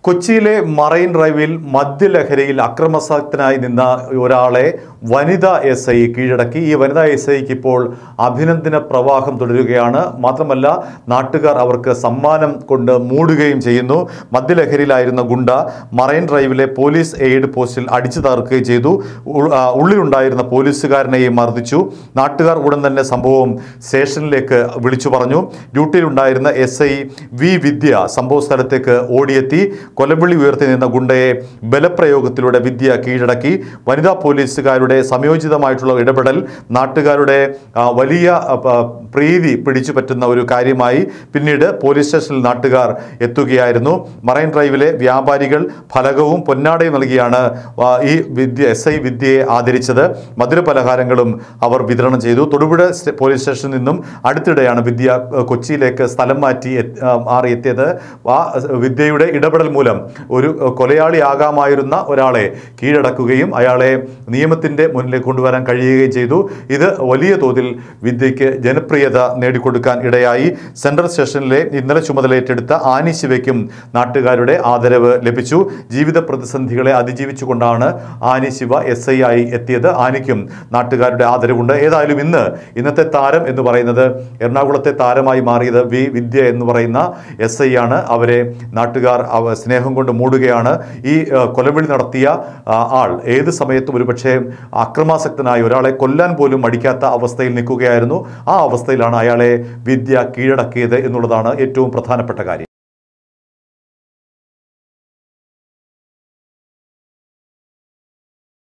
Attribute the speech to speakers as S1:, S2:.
S1: കൊച്ചിയിലെ മറൈൻ ഡ്രൈവിൽ മദ്യലഹരിയിൽ അക്രമസക്തനായി നിന്ന ഒരാളെ വനിതാ എസ് ഐ കീഴടക്കി ഈ വനിതാ എസ് ഐക്ക് ഇപ്പോൾ അഭിനന്ദന പ്രവാഹം തുടരുകയാണ് മാത്രമല്ല നാട്ടുകാർ അവർക്ക് സമ്മാനം കൊണ്ട് മൂടുകയും ചെയ്യുന്നു മദ്യലഹരിയിലായിരുന്ന ഗുണ്ട മറൈൻ ഡ്രൈവിലെ പോലീസ് എയ്ഡ് പോസ്റ്റിൽ അടിച്ചു തകർക്കുകയും ചെയ്തു ഉൾ- ആ, ഉള്ളിലുണ്ടായിരുന്ന പോലീസുകാരനെയും മർദ്ദിച്ചു നാട്ടുകാർ ഉടൻ തന്നെ സംഭവം സ്റ്റേഷനിലേക്ക് വിളിച്ചു പറഞ്ഞു ഡ്യൂട്ടിയിലുണ്ടായിരുന്ന എസ് ഐ വി വിദ്യ സംഭവ സ്ഥലത്തേക്ക് ഓടിയെത്തി കൊലവിളി ഉയർത്തി നിന്ന ഗുണ്ടയെ ബലപ്രയോഗത്തിലൂടെ വിദ്യ കീഴടക്കി വനിതാ പോലീസുകാരുടെ സംയോജിതമായിട്ടുള്ള ഇടപെടൽ നാട്ടുകാരുടെ ആ, വലിയ ആ, പ- പ്രീതി പിടിച്ചു പറ്റുന്ന ഒരു കാര്യമായി പിന്നീട് പോലീസ് സ്റ്റേഷനിൽ നാട്ടുകാർ എത്തുകയായിരുന്നു മറൈൻ ഡ്രൈവിലെ വ്യാപാരികൾ ഫലകവും പൊന്നാടയും നൽകിയാണ് ആ, ഈ വിദ്യ എസ് ഐ വിദ്യയെ ആദരിച്ചത് മധുരപലഹാരങ്ങളും അവർ വിതരണം ചെയ്തു തൊടുപുഴ സ്റ്റേ- പോലീസ് സ്റ്റേഷനിൽ നിന്നും അടുത്തിടെയാണ് വിദ്യ ആ, കൊച്ചിയിലേക്ക് സ്ഥലം മാറ്റി എത്ത്- ആ, മാറി എത്തിയത് ആ വിദ്യയുടെ ഇടപെടൽ മൂലം ഒരു കൊലയാളിയാകാമായിരുന്ന ഒരാളെ കീഴടക്കുകയും അയാളെ നിയമത്തിൻ്റെ മുന്നിലേക്ക് കൊണ്ടുവരാൻ കഴിയുകയും ചെയ്തു ഇത് വലിയ തോതിൽ വിദ്യയ്ക്ക് ജനപ്രിയത നേടിക്കൊടുക്കാൻ ഇടയായി സെൻട്രൽ സ്റ്റേഷനിലെ ഇന്നലെ ചുമതലയേറ്റെടുത്ത ആനി ശിവയ്ക്കും നാട്ടുകാരുടെ ആദരവ് ലഭിച്ചു ജീവിത പ്രതിസന്ധികളെ അതിജീവിച്ചുകൊണ്ടാണ് ആനി ശിവ എസ് ഐ ആയി എത്തിയത് ആനിക്കും നാട്ടുകാരുടെ ആദരവുണ്ട് ഏതായാലും ഇന്ന് ഇന്നത്തെ താരം എന്ന് പറയുന്നത് എറണാകുളത്തെ താരമായി മാറിയത് വി വിദ്യ എന്ന് പറയുന്ന എസ് ഐ ആണ് അവരെ നാട്ടുകാർ അവ സ്നേഹം കൊണ്ട് മൂടുകയാണ് ഈ ആ, കൊലവിളി നടത്തിയ ആ, ആൾ ഏത് സമയത്തും ഒരുപക്ഷെ അക്രമാസക്തനായ ഒരാളെ കൊല്ലാൻ പോലും മടിക്കാത്ത അവസ്ഥയിൽ നിൽക്കുകയായിരുന്നു ആ അവസ്ഥയിലാണ് അയാളെ വിദ്യ കീഴടക്കിയത് എന്നുള്ളതാണ് ഏറ്റവും പ്രധാനപ്പെട്ട കാര്യം